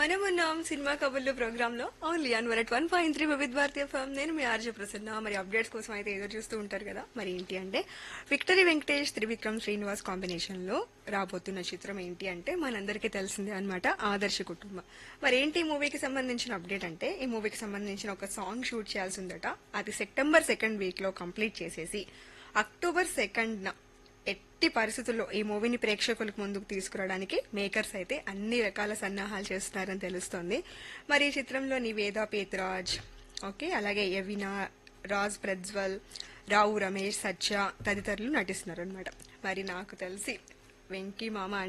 మనమున్నాం సినిమా కబుర్లు ప్రోగ్రామ్ లో ఓన్లీ అన్ one one point three Vividh Bharati form నేను మీ ఆర్జే ప్రసన్న మరి అప్డేట్స్ కోసం అయితే ఎదురు చూస్తూ ఉంటారు కదా మరి ఏంటి అంటే విక్టరీ వెంకటేష్ త్రివిక్రమ్ శ్రీనివాస్ కాంబినేషన్ లో రాబోతున్న చిత్రం ఏంటి అంటే మనందరికీ తెలిసిందే అన్నమాట ఆదర్శ కుటుంబం మరి ఏంటి ఈ మూవీకి సంబంధించిన అప్డేట్ అంటే ఈ మూవీకి సంబంధించిన ఒక సాంగ్ షూట్ చేయాల్సి ఉందట అది సెప్టెంబర్ సెకండ్ వీక్ లో కంప్లీట్ చేసేసి అక్టోబర్ సెకండ్ ఎట్టి పరిస్థితుల్లో ఈ మూవీని ప్రేక్షకులకు ముందుకు తీసుకురావడానికి మేకర్స్ అయితే అన్ని రకాల సన్నాహాలు చేస్తున్నారని తెలుస్తోంది మరి ఈ చిత్రంలో నివేద పేతరాజ్ ఓకే అలాగే యవినా రాజ్ ప్రజ్వల్ రావు రమేష్ సత్య తదితరులు నటిస్తున్నారు అనమాట మరి నాకు తెలిసి వెంకీ మామ